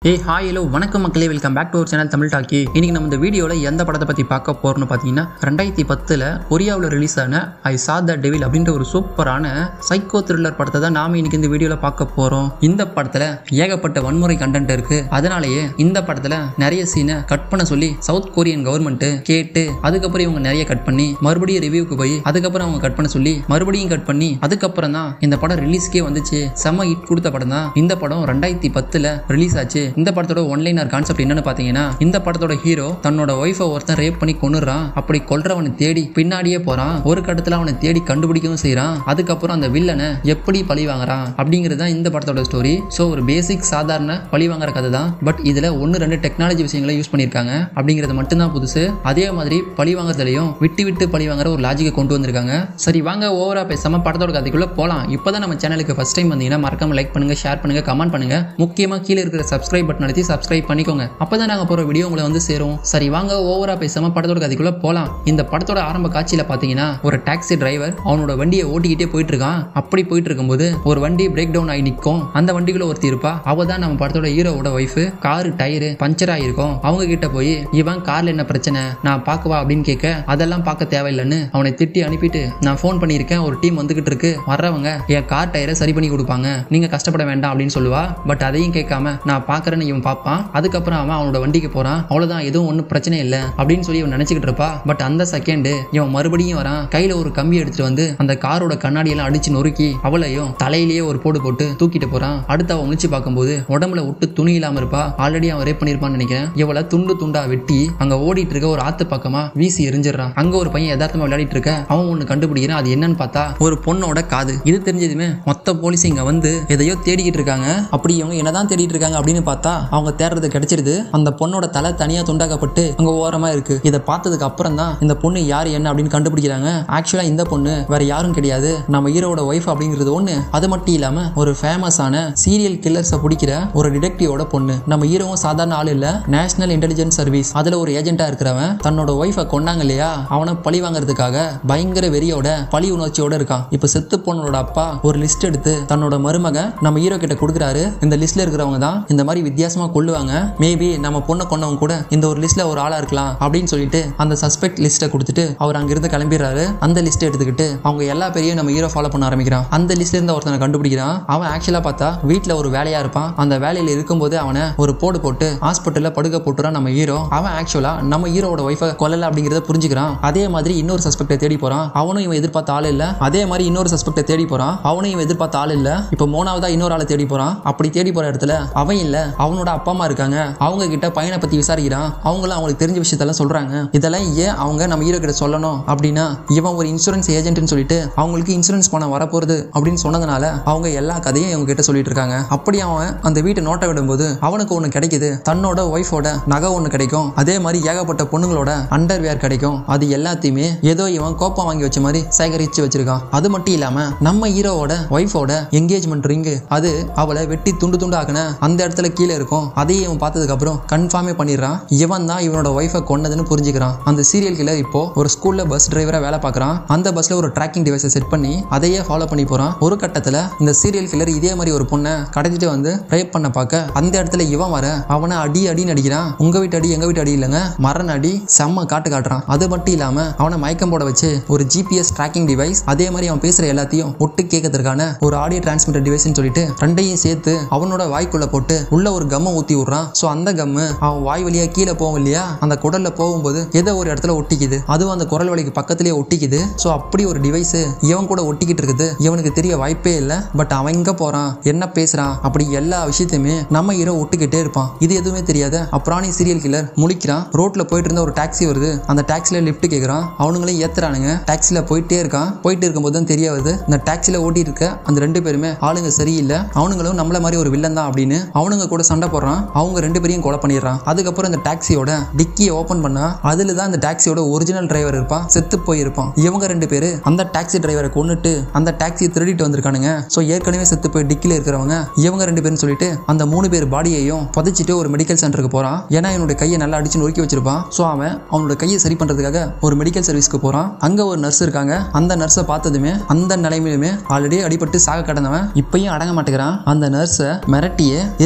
ஏய் hi hello வணக்கம் மக்களே welcome back to our channel Tamil talkie இன்னைக்கு நம்ம இந்த வீடியோவில் எந்த படத்தை பற்றி பார்க்க போறோம்னு பார்த்தீங்கன்னா ரெண்டாயிரத்தி பத்தில் கொரியாவில் ரிலீஸ் ஆன ஐ சா த டெவில் அப்படின்ற ஒரு சூப்பரான சைக்கோ த்ரில்லர் படத்தை தான் நாம இன்னைக்கு இந்த வீடியோவில் பார்க்க போகிறோம் இந்த படத்தில் ஏகப்பட்ட வன்முறை கண்டென்ட் இருக்கு அதனாலேயே இந்த படத்தில் நிறைய சீனை கட் பண்ண சொல்லி சவுத் கொரியன் கவர்மெண்ட் கேட்டு அதுக்கப்புறம் இவங்க நிறைய கட் பண்ணி மறுபடியும் ரிவ்யூக்கு போய் அதுக்கப்புறம் அவங்க கட் பண்ண சொல்லி மறுபடியும் கட் பண்ணி அதுக்கப்புறம் தான் இந்த படம் ரிலீஸ்க்கே வந்துச்சு செம்ம ஹிட் கொடுத்த படம் தான் இந்த படம் ரெண்டாயிரத்தி பத்தில் ரிலீஸ் ஆச்சு இந்த படத்தோட ஒன்லைனர் கான்செப்ட் என்னன்னு பார்த்தீங்கன்னா இந்த படத்தோட ஹீரோ தன்னோட ஒய்ஃபை ஒருத்தன் ரேப் பண்ணி கொண்டுறான் அப்படி கொல்றவனை தேடி பின்னாடியே போறான் ஒரு கட்டத்தில் அவனை தேடி கண்டுபிடிக்கவும் செய்றான் அதுக்கப்புறம் அந்த வில்லனை எப்படி பழி வாங்குறான் அப்படிங்கிறது தான் இந்த படத்தோட ஸ்டோரி ஸோ ஒரு பேசிக் சாதாரண பழி வாங்குற கதை தான் பட் இதில் ஒன்று ரெண்டு டெக்னாலஜி விஷயங்களை யூஸ் பண்ணியிருக்காங்க அப்படிங்கிறது மட்டும்தான் புதுசு அதே மாதிரி பழி வாங்குறதுலையும் விட்டு விட்டு பழி வாங்குற ஒரு லாஜிக்கை கொண்டு வந்திருக்காங்க சரி வாங்க ஓவரா பேசாம படத்தோட கதைக்குள்ள போலாம் இப்போதான் நம்ம சேனலுக்கு ஃபர்ஸ்ட் டைம் வந்தீங்கன்னா மறக்காம லைக் பண்ணுங்க ஷேர் பண்ணுங்க கமெண்ட் பண்ணுங்க முக்கியமா கீழே இருக்கிற சப்ஸ்கிரைப் பட்டன் அழுத்தி சப்ஸ்கிரைப் பண்ணிக்கோங்க அப்பதான் நாங்க போற வீடியோ உங்களை வந்து சேரும் சரி வாங்க ஓவரா பேசாம படத்தோட கதைக்குள்ள போலாம் இந்த படத்தோட ஆரம்ப காட்சியில பாத்தீங்கன்னா ஒரு டாக்ஸி டிரைவர் அவனோட வண்டியை ஓட்டிக்கிட்டே போயிட்டு இருக்கான் அப்படி போயிட்டு இருக்கும்போது ஒரு வண்டி பிரேக் டவுன் ஆகி நிற்கும் அந்த வண்டிக்குள்ள ஒருத்தி இருப்பா அவ தான் நம்ம படத்தோட ஹீரோவோட ஒய்ஃப் காரு டயரு பஞ்சர் ஆயிருக்கும் அவங்க கிட்ட போய் இவன் கார்ல என்ன பிரச்சனை நான் பார்க்கவா அப்படின்னு கேட்க அதெல்லாம் பார்க்க தேவையில்லைன்னு அவனை திட்டி அனுப்பிட்டு நான் ஃபோன் பண்ணியிருக்கேன் ஒரு டீம் வந்துகிட்டு இருக்கு வர்றவங்க என் கார் டயரை சரி பண்ணி கொடுப்பாங்க நீங்க கஷ்டப்பட வேண்டாம் அப்படின்னு சொல்லுவா பட் அதையும் கேட்காம நான் பார்க்கறேன்னு இவன் பார்ப்பான் அதுக்கப்புறம் அவன் அவனோட வண்டிக்கு போறான் அவ்வளவுதான் எதுவும் ஒன்றும் பிரச்சனை இல்லை அப்படின்னு சொல்லி இவன் நினைச்சுக்கிட்டு இருப்பா பட் அந்த செகண்ட் இவன் மறுபடியும் வரான் கையில ஒரு கம்பி எடுத்துட்டு வந்து அந்த காரோட கண்ணாடியெல்லாம் அடிச்சு நொறுக்கி அவளையும் தலையிலேயே ஒரு போடு போட்டு தூக்கிட்டு போறான் அடுத்து அவன் முழிச்சு பார்க்கும்போது உடம்புல விட்டு துணி இல்லாம இருப்பா ஆல்ரெடி அவன் ரேப் பண்ணிருப்பான்னு நினைக்கிறேன் இவளை துண்டு துண்டா வெட்டி அங்க ஓடிட்டு இருக்க ஒரு ஆத்து பக்கமா வீசி எரிஞ்சிடறான் அங்க ஒரு பையன் யதார்த்தமா விளையாடிட்டு இருக்க அவன் ஒண்ணு கண்டுபிடிக்கிறான் அது என்னன்னு பார்த்தா ஒரு பொண்ணோட காது இது தெரிஞ்சதுமே மொத்த போலீஸ் இங்க வந்து எதையோ தேடிக்கிட்டு இருக்காங்க அப்படி இவங்க என்னதான் தேடிட்டு இருக்காங்க அப்படின்னு பார்த்தா அவங்க தேடுறது கிடைச்சிருது அந்த பொண்ணோட தலை தனியா துண்டாக்கப்பட்டு அங்க ஓரமா இருக்கு இதை பார்த்ததுக்கு அப்புறம் தான் இந்த பொண்ணு யார் என்ன அப்படின்னு கண்டுபிடிக்கிறாங்க ஆக்சுவலா இந்த பொண்ணு வேற யாரும் கிடையாது நம்ம ஹீரோட ஒய்ஃப் அப்படிங்கிறது ஒண்ணு அது மட்டும் இல்லாம ஒரு ஃபேமஸான சீரியல் கில்லர்ஸை பிடிக்கிற ஒரு டிடெக்டிவோட பொண்ணு நம்ம ஹீரோவும் சாதாரண ஆள் இல்ல நேஷனல் இன்டெலிஜென்ஸ் சர்வீஸ் அதுல ஒரு ஏஜென்ட்டா இருக்கிறவன் தன்னோட ஒய்ஃபை கொண்டாங்க இல்லையா அவனை பழி வாங்குறதுக்காக பயங்கர வெறியோட பழி உணர்ச்சியோட இருக்கான் இப்ப செத்து போனோட அப்பா ஒரு லிஸ்ட் எடுத்து தன்னோட மருமக நம்ம ஹீரோ கிட்ட கொடுக்குறாரு இந்த லிஸ்ட்ல இருக்கிறவங்க தான் இந்த மாதிரி வித்தியாசமா கொள்ளுவாங்க மேபி நம்ம பொண்ணை கொண்டவங்க கூட இந்த ஒரு லிஸ்ட்ல ஒரு ஆளா இருக்கலாம் அப்படின்னு சொல்லிட்டு அந்த சஸ்பெக்ட் லிஸ்ட்டை கொடுத்துட்டு அவர் அங்கிருந்து கிளம்பிடுறாரு அந்த லிஸ்ட் எடுத்துக்கிட்டு அவங்க எல்லா பேரையும் நம்ம ஹீரோ ஃபாலோ பண்ண ஆரம்பிக்கிறான் அந்த லிஸ்ட்ல இருந்து ஒருத்தனை கண்டுபிடிக்கிறான் அவன் ஆக்சுவலா பார்த்தா வீட்ல ஒரு வேலையா இருப்பான் அந்த வேலையில இருக்கும்போது அவனை ஒரு போடு போட்டு ஹாஸ்பிட்டல்ல படுக்க போட்டுறான் நம்ம ஹீரோ அவன் ஆக்சுவலா நம்ம ஹீரோட ஒய்ஃபை கொல்லல அப்படிங்கறத புரிஞ்சுக்கிறான் அதே மாதிரி இன்னொரு சஸ்பெக்டை தேடி போறான் அவனும் இவன் எதிர்பார்த்த ஆள் இல்ல அதே மாதிரி இன்னொரு சஸ்பெக்டை தேடி போறான் அவனும் இவன் எதிர்பார்த்த ஆள் இல்ல இப்போ மூணாவதா இன்னொரு ஆளை தேடி போறான் அப்படி தேடி போற இடத்துல அவன் இல்ல அவனோட அப்பா அம்மா இருக்காங்க அவங்க கிட்ட பையனை பத்தி விசாரிக்கிறான் அவங்களும் அவங்களுக்கு தெரிஞ்ச விஷயத்தெல்லாம் சொல்றாங்க இதெல்லாம் ஏன் அவங்க நம்ம ஹீரோ கிட்ட சொல்லணும் அப்படின்னா இவன் ஒரு இன்சூரன்ஸ் ஏஜென்ட்னு சொல்லிட்டு அவங்களுக்கு இன்சூரன்ஸ் பணம் வரப்போகுது அப்படின்னு சொன்னதுனால அவங்க எல்லா கதையும் இவங்க கிட்ட சொல்லிட்டு இருக்காங்க அப்படி அவன் அந்த வீட்டை நோட்டை விடும்போது அவனுக்கு ஒன்று கிடைக்குது தன்னோட ஒய்ஃபோட நகை ஒன்று கிடைக்கும் அதே மாதிரி ஏகப்பட்ட பொண்ணுங்களோட அண்டர் வேர் கிடைக்கும் அது எல்லாத்தையுமே ஏதோ இவன் கோப்பம் வாங்கி வச்ச மாதிரி சேகரிச்சு வச்சிருக்கான் அது மட்டும் இல்லாம நம்ம ஹீரோவோட ஒய்ஃபோட என்கேஜ்மெண்ட் ரிங்கு அது அவளை வெட்டி துண்டு துண்டு ஆக்கின அந்த இடத்துல கீழே இருக்கும் அதையும் இவன் பார்த்ததுக்கு அப்புறம் கன்ஃபார்மே பண்ணிடுறான் இவன் தான் இவனோட ஒய்ஃபை கொன்னதுன்னு புரிஞ்சுக்கிறான் அந்த சீரியல் கில்லர் இப்போ ஒரு ஸ்கூல்ல பஸ் டிரைவரா வேலை பார்க்கறான் அந்த பஸ்ல ஒரு ட்ராக்கிங் டிவைஸை செட் பண்ணி அதையே ஃபாலோ பண்ணி போறான் ஒரு கட்டத்துல இந்த சீரியல் கில்லர் இதே மாதிரி ஒரு பொண்ணை கடத்திட்டு வந்து ரேப் பண்ண பார்க்க அந்த இடத்துல இவன் வர அவனை அடி அடின்னு அடிக்கிறான் உங்க வீட்டு அடி எங்க வீட்டு அடி இல்லைங்க மரண அடி செம்ம காட்டு காட்டுறான் அது மட்டும் இல்லாம அவனை மயக்கம் போட வச்சு ஒரு ஜிபிஎஸ் ட்ராக்கிங் டிவைஸ் அதே மாதிரி அவன் பேசுற எல்லாத்தையும் ஒட்டு கேட்கறதுக்கான ஒரு ஆடியோ டிரான்ஸ்மிட்டர் டிவைஸ்னு சொல்லிட்டு ரெண்டையும் சேர்த்து அவனோட வாய்க்குள்ள போட்டு உள்ள ஒரு கம்மை ஊத்தி விடுறான் ஸோ அந்த கம்மு அவன் வாய் வழியா கீழே போகும் இல்லையா அந்த குடல்ல போகும்போது ஏதோ ஒரு இடத்துல ஒட்டிக்குது அதுவும் அந்த குரல் வழிக்கு பக்கத்திலேயே ஒட்டிக்குது ஸோ அப்படி ஒரு டிவைஸ் இவன் கூட ஒட்டிக்கிட்டு இருக்குது இவனுக்கு தெரிய வாய்ப்பே இல்லை பட் அவன் எங்க போறான் என்ன பேசுறான் அப்படி எல்லா விஷயத்தையுமே நம்ம ஹீரோ ஒட்டுக்கிட்டே இருப்பான் இது எதுவுமே தெரியாத அப்புறாணி சீரியல் கில்லர் முழிக்கிறான் ரோட்ல போயிட்டு இருந்த ஒரு டாக்ஸி வருது அந்த டாக்ஸில லிஃப்ட் கேட்கறான் அவனுங்களே ஏத்துறானுங்க டாக்ஸில போயிட்டே இருக்கான் போயிட்டு இருக்கும்போது தான் தெரிய வருது இந்த டாக்ஸில ஓட்டிட்டு இருக்க அந்த ரெண்டு பேருமே ஆளுங்க சரியில்லை அவனுங்களும் நம்மள மாதிரி ஒரு வில்லன் தான் அப்படின்னு அவனுங்க கூட சண்டை போடுறான் அவங்க ரெண்டு பேரையும் கொலை பண்ணிடுறான் அதுக்கப்புறம் இந்த டாக்ஸியோட டிக்கியை ஓபன் பண்ணா அதுல தான் அந்த டாக்ஸியோட ஒரிஜினல் டிரைவர் இருப்பான் செத்து போயிருப்பான் இவங்க ரெண்டு பேரு அந்த டாக்ஸி டிரைவரை கொன்னுட்டு அந்த டாக்ஸியை திருடிட்டு வந்திருக்கானுங்க ஸோ ஏற்கனவே செத்து போய் டிக்கில இருக்கிறவங்க இவங்க ரெண்டு பேரும் சொல்லிட்டு அந்த மூணு பேர் பாடியையும் புதைச்சிட்டு ஒரு மெடிக்கல் சென்டருக்கு போறான் ஏன்னா இவனுடைய கையை நல்லா அடிச்சு நொறுக்கி வச்சிருப்பான் ஸோ அவன் அவனோட கையை சரி பண்றதுக்காக ஒரு மெடிக்கல் சர்வீஸ்க்கு போறான் அங்க ஒரு நர்ஸ் இருக்காங்க அந்த நர்ஸை பார்த்ததுமே அந்த நிலைமையிலுமே ஆல்ரெடி அடிபட்டு சாக கடந்தவன் இப்பயும் அடங்க மாட்டேங்கிறான் அந்த நர்ஸை மிரட்டியே இருக்கிற ட்ரெஸ்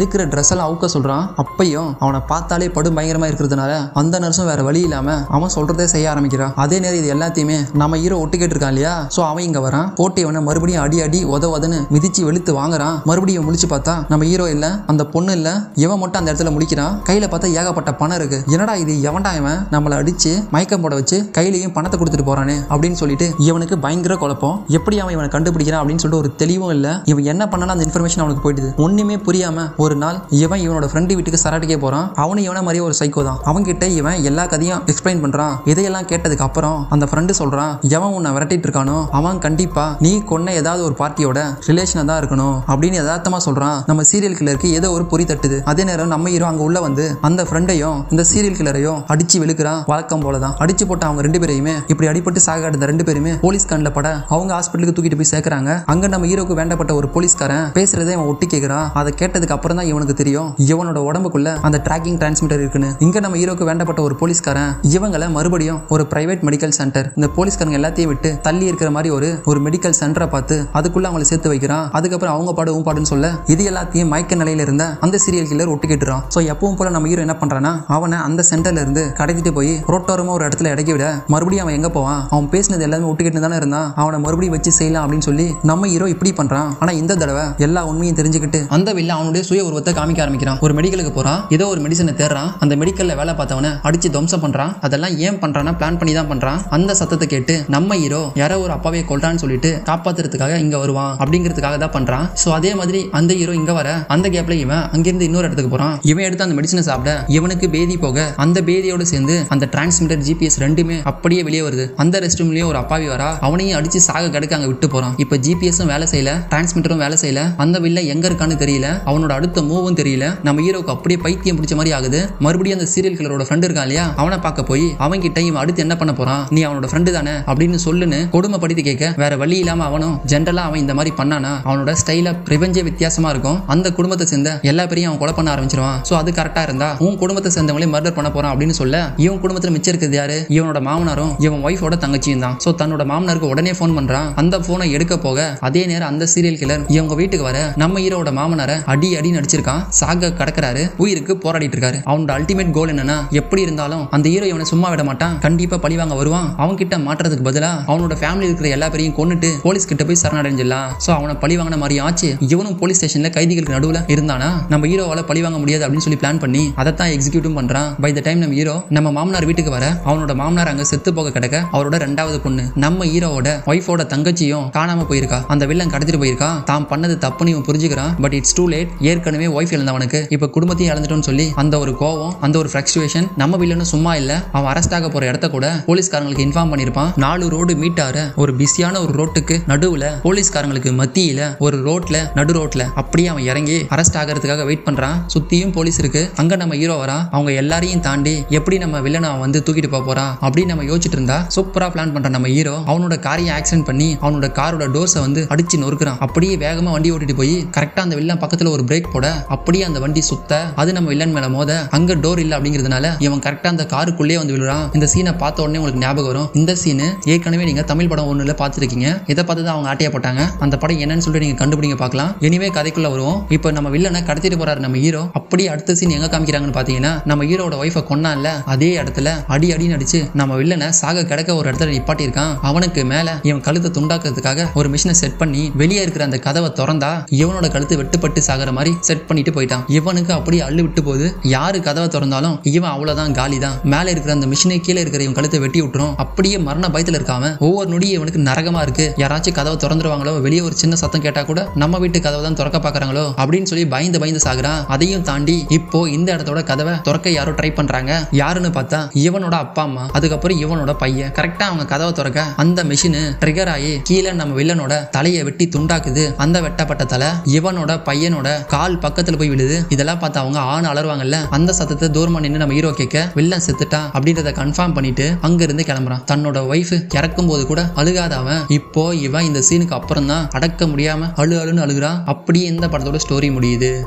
ட்ரெஸ் எல்லாம் அவுக்க சொல்றான் அப்பையும் அவனை பார்த்தாலே படும் பயங்கரமா இருக்கிறதுனால அந்த நர்ஸும் வேற வழி இல்லாம அவன் சொல்றதே செய்ய ஆரம்பிக்கிறான் அதே நேரம் இது எல்லாத்தையுமே நம்ம ஹீரோ ஒட்டுக்கிட்டு இருக்கான் இல்லையா சோ அவன் இங்க வரான் போட்டு இவனை மறுபடியும் அடி அடி உத உதன்னு மிதிச்சு வெளுத்து வாங்குறான் மறுபடியும் முழிச்சு பார்த்தா நம்ம ஹீரோ இல்ல அந்த பொண்ணு இல்ல இவன் மட்டும் அந்த இடத்துல முடிக்கிறான் கையில பார்த்தா ஏகப்பட்ட பணம் இருக்கு என்னடா இது எவன்டா இவன் நம்மளை அடிச்சு மயக்கம் போட வச்சு கையிலையும் பணத்தை கொடுத்துட்டு போறானே அப்படின்னு சொல்லிட்டு இவனுக்கு பயங்கர குழப்பம் எப்படி அவன் இவனை கண்டுபிடிக்கிறான் அப்படின்னு சொல்லிட்டு ஒரு தெளிவும் இல்ல இவன் என்ன பண்ணாலும் அந்த இன்ஃபர்மேஷன் அவனுக்கு போயிடுது ஒண்ணுமே புரியாம ஒரு நாள் இவன் இவனோட ஃப்ரெண்டு வீட்டுக்கு சராட்டிக்கே போறான் அவனு இவன மாதிரியே ஒரு சைக்கோ தான் அவன்கிட்ட இவன் எல்லா கதையும் எக்ஸ்பிளைன் பண்றான் இதையெல்லாம் கேட்டதுக்கு அப்புறம் அந்த ஃப்ரெண்டு சொல்றான் எவன் உன்னை விரட்டிட்டு இருக்கானோ அவன் கண்டிப்பா நீ கொன்ன ஏதாவது ஒரு பார்ட்டியோட ரிலேஷனா தான் இருக்கணும் அப்படின்னு யதார்த்தமா சொல்றான் நம்ம சீரியல் கில்லருக்கு ஏதோ ஒரு பொறி தட்டுது அதே நேரம் நம்ம ஹீரோ அங்க உள்ள வந்து அந்த ஃப்ரெண்டையும் இந்த சீரியல் கில்லரையும் அடிச்சு வெளுக்கிறான் வழக்கம் போல தான் அடிச்சு போட்ட அவங்க ரெண்டு பேரையுமே இப்படி அடிபட்டு சாக அடைந்த ரெண்டு பேருமே போலீஸ் கண்ணில் பட அவங்க ஹாஸ்பிட்டலுக்கு தூக்கிட்டு போய் சேர்க்கறாங்க அங்க நம்ம ஹீரோக்கு வேண்டப்பட்ட ஒரு போலீஸ்காரன் பேசுறதை அவன் ஒட்டி கேட்கறான் அதை கேட்டதுக்கு அப்புறம் தான் இவனுக்கு தெரியும் இவனோட உடம்புக்குள்ள அந்த ட்ராக்கிங் டிரான்ஸ்மிட்டர் இருக்குன்னு இங்க நம்ம ஹீரோக்கு வேண்டப்பட்ட ஒரு போலீஸ்காரன் இவங்களை மறுபடியும் ஒரு பிரைவேட் மெடிக்கல் சென்டர் இந்த போலீஸ்காரங்க எல்லாத்தையும் விட்டு தள்ளி இருக்கிற மாதிரி ஒரு ஒரு மெடிக்கல் சென்டரை பார்த்து அதுக்குள்ள அவங்களை சேர்த்து வைக்கிறான் அதுக்கப்புறம் அவங்க பாடு உன் பாடுன்னு சொல்ல இது எல்லாத்தையும் மயக்க நிலையில இருந்த அந்த சீரியல் கில்லர் ஒட்டு கேட்டுறான் ஸோ எப்பவும் போல நம்ம ஹீரோ என்ன பண்றான்னா அவனை அந்த சென்டர்ல இருந்து கடத்திட்டு போய் ரோட்டோரமா ஒரு இடத்துல இறக்கி விட மறுபடியும் அவன் எங்க போவான் அவன் பேசினது எல்லாமே ஒட்டுக்கிட்டு தானே இருந்தான் அவனை மறுபடியும் வச்சு செய்யலாம் அப்படின்னு சொல்லி நம்ம ஹீரோ இப்படி பண்றான் ஆனா இந்த தடவை எல்லா உண்மையும் தெரிஞ்சுக்கிட்டு அந்த வில்ல அவனுடைய சுய உருவத்தை காமிக்க ஆரம்பிக்கிறான் ஒரு மெடிக்கலுக்கு போறான் ஏதோ ஒரு மெடிசனை தேடுறான் அந்த மெடிக்கல்ல வேலை பார்த்தவனை அடிச்சு துவம்சம் பண்றான் அதெல்லாம் ஏன் பண்றான்னா பிளான் பண்ணி தான் பண்றான் அந்த சத்தத்தை கேட்டு நம்ம ஹீரோ யாரோ ஒரு அப்பாவே கொல்றான்னு சொல்லிட்டு காப்பாத்துறதுக்காக இங்க வருவான் அப்படிங்கிறதுக்காக தான் பண்றான் சோ அதே மாதிரி அந்த ஹீரோ இங்க வர அந்த கேப்ல இவன் அங்கிருந்து இன்னொரு இடத்துக்கு போறான் இவன் எடுத்து அந்த மெடிசனை சாப்பிட இவனுக்கு பேதி போக அந்த பேதியோட சேர்ந்து அந்த டிரான்ஸ்மிட்டர் ஜிபிஎஸ் ரெண்டுமே அப்படியே வெளியே வருது அந்த ரெஸ்ட் ரூம்லயும் ஒரு அப்பாவி வரா அவனையும் அடிச்சு சாக கிடக்க அங்க விட்டு போறான் இப்ப ஜிபிஎஸும் வேலை செய்யல டிரான்ஸ்மிட்டரும் வேலை செய்யல அந்த வில்ல எங்க இருக்கான்னு தெரியல அவனோட அடுத்த மூவும் தெரியல நம்ம ஹீரோக்கு அப்படியே பைத்தியம் பிடிச்ச மாதிரி ஆகுது மறுபடியும் அந்த சீரியல் கிளரோட ஃப்ரெண்ட் இருக்கான் இல்லையா அவனை பார்க்க போய் அவன் கிட்ட இவன் அடுத்து என்ன பண்ண போறான் நீ அவனோட ஃப்ரெண்டு தானே அப்படின்னு சொல்லுன்னு கொடுமைப்படுத்தி கேட்க வேற வழி இல்லாம அவனும் ஜென்ரலா அவன் இந்த மாதிரி பண்ணானா அவனோட ஸ்டைல ரிவெஞ்சே வித்தியாசமா இருக்கும் அந்த குடும்பத்தை சேர்ந்த எல்லா பேரையும் அவன் கொலை பண்ண ஆரம்பிச்சிருவான் சோ அது கரெக்டா இருந்தா உன் குடும்பத்தை சேர்ந்தவங்களே மர்டர் பண்ண போறான் அப்படின்னு சொல்ல இவன் குடும்பத்துல மிச்சம் இருக்கிறது யாரு இவனோட மாமனாரும் இவன் ஒய்ஃபோட தங்கச்சியும் தான் சோ தன்னோட மாமனாருக்கு உடனே ஃபோன் பண்றான் அந்த போனை எடுக்க போக அதே நேரம் அந்த சீரியல் கில்லர் இவங்க வீட்டுக்கு வர நம்ம ஹீரோட மாமனாரை அடி அடி நடிச்சிருக்கான் சாக கடக்குறாரு உயிருக்கு போராடிட்டு இருக்காரு அவனோட அல்டிமேட் கோல் என்னன்னா எப்படி இருந்தாலும் அந்த ஹீரோ இவனை சும்மா விட மாட்டான் கண்டிப்பா பழிவாங்க வருவான் அவன் கிட்ட மாட்டுறதுக்கு பதிலா அவனோட ஃபேமிலி இருக்கிற எல்லா பேரையும் கொன்னுட்டு போலீஸ் கிட்ட போய் சரணடைஞ்சிடலாம் சோ அவனை பழி வாங்கின மாதிரி ஆச்சு இவனும் போலீஸ் ஸ்டேஷன்ல கைதிகளுக்கு நடுவுல இருந்தானா நம்ம ஹீரோவால பழி வாங்க முடியாது அப்படின்னு சொல்லி பிளான் பண்ணி அதைத்தான் எக்ஸிக்யூட்டும் பண்றான் பை த டைம் நம்ம ஹீரோ நம்ம மாமனார் வீட்டுக்கு வர அவனோட மாமனார் அங்க செத்து போக கிடக்க அவரோட ரெண்டாவது பொண்ணு நம்ம ஹீரோவோட ஒய்ஃபோட தங்கச்சியும் காணாம போயிருக்கா அந்த வில்லன் கடத்திட்டு போயிருக்கா தான் பண்ணது தப்புன்னு இவன் புரிஞ்சுக்கிறான் பட் இட்ஸ் டூ லேட் ஏற்கனவே ஒய்ஃப் இழந்தவனுக்கு இப்ப குடும்பத்தையும் இழந்துட்டோம்னு சொல்லி அந்த ஒரு கோவம் அந்த ஒரு ஃபிளக்சுவேஷன் நம்ம வில்லனும் சும்மா இல்ல அவன் அரெஸ்ட் ஆக போற இடத்த கூட போலீஸ்காரங்களுக்கு இன்ஃபார்ம் பண்ணிருப்பான் நாலு ரோடு மீட் ஆற ஒரு பிஸியான ஒரு ரோட்டுக்கு நடுவுல போலீஸ்காரங்களுக்கு மத்தியில ஒரு ரோட்ல நடு ரோட்ல அப்படியே அவன் இறங்கி அரெஸ்ட் ஆகிறதுக்காக வெயிட் பண்றான் சுத்தியும் போலீஸ் இருக்கு அங்க நம்ம ஹீரோ வரா அவங்க எல்லாரையும் தாண்டி எப்படி நம்ம வில்லனை அவன் வந்து தூக்கிட்டு போக போறான் அப்படின்னு நம்ம யோசிச்சுட்டு இருந்தா சூப்பரா பிளான் பண்ற நம்ம ஹீரோ அவனோட காரையும் ஆக்சிடென்ட் பண்ணி அவனோட காரோட டோர்ஸை வந்து அடிச்சு நொறுக்குறான் அப்படியே வேகமா வண்டி ஓட்டிட்டு போய் கரெக்டா அந்த வில்லன் பக்கத்துல ஒரு பிரேக் போட அப்படியே அந்த வண்டி சுத்த அது நம்ம வில்லன் மேல மோத அங்க டோர் இல்ல அப்படிங்கிறதுனால இவன் கரெக்டா அந்த காருக்குள்ளேயே வந்து விழுறான் இந்த சீனை பார்த்த உடனே உங்களுக்கு ஞாபகம் வரும் இந்த சீனு ஏற்கனவே நீங்க தமிழ் படம் ஒண்ணுல பார்த்துருக்கீங்க இதை பார்த்து தான் அவங்க ஆட்டியா போட்டாங்க அந்த படம் என்னன்னு சொல்லிட்டு நீங்க கண்டுபிடிங்க பார்க்கலாம் இனிமே கதைக்குள்ள வருவோம் இப்போ நம்ம வில்லனை கடத்திட்டு போறாரு நம்ம ஹீரோ அப்படியே அடுத்த சீன் எங்க காமிக்கிறாங்கன்னு பாத்தீங்கன்னா நம்ம ஹீரோட ஒய்ஃபை கொன்னான்ல அதே இடத்துல அடி அடி நடிச்சு நம்ம வில்லனை சாக கிடக்க ஒரு இடத்துல நிப்பாட்டி இருக்கான் அவனுக்கு மேல இவன் கழுத்தை துண்டாக்குறதுக்காக ஒரு மிஷினை செட் பண்ணி வெளியே இருக்கிற அந்த கதவை திறந்தா இவனோட கழுத்து வெட்டுப்பட்டு சாகிற மாதிரி செட் பண்ணிட்டு போயிட்டான் இவனுக்கு அப்படியே அள்ளு விட்டு போகுது யாரு கதவை திறந்தாலும் இவன் அவ்வளவுதான் காலி தான் மேல இருக்கிற அந்த மிஷினை கீழே இருக்கிற இவன் கழுத்தை வெட்டி விட்டுரும் அப்படியே மரண பயத்துல இருக்காம ஒவ்வொரு நொடியும் இவனுக்கு நரகமா இருக்கு யாராச்சும் கதவை திறந்துருவாங்களோ வெளியே ஒரு சின்ன சத்தம் கேட்டா கூட நம்ம வீட்டு கதவை தான் திறக்க பாக்குறாங்களோ அப்படின்னு சொல்லி பயந்து பயந்து சாகுறான் அதையும் தாண்டி இப்போ இந்த இடத்தோட கதவை திறக்க யாரோ ட்ரை பண்றாங்க யாருன்னு பார்த்தா இவனோட அப்பா அம்மா அதுக்கப்புறம் இவனோட பையன் கரெக்டா அவங்க கதவை திறக்க அந்த மிஷின் ட்ரிகர் ஆகி கீழே நம்ம வில்லனோட தலையை வெட்டி துண்டாக்குது அந்த வெட்டப்பட்ட தலை இவனோட பையனோட கால் பக்கத்துல போய் விழுது இதெல்லாம் பார்த்து அவங்க ஆண் அலறுவாங்கல்ல அந்த சத்தத்தை தூரமா நின்று நம்ம ஹீரோ கேட்க வில்லன் செத்துட்டான் அப்படின்றத கன்ஃபார்ம் பண்ணிட்டு அங்க இருந்து கிளம்புறான் தன்னோட ஒய்ஃப் இறக்கும் போது கூட அழுகாத அவன் இப்போ இவன் இந்த சீனுக்கு அப்புறம் தான் அடக்க முடியாம அழு அழுன்னு அழுகுறான் அப்படியே இந்த படத்தோட ஸ்டோரி முடியுது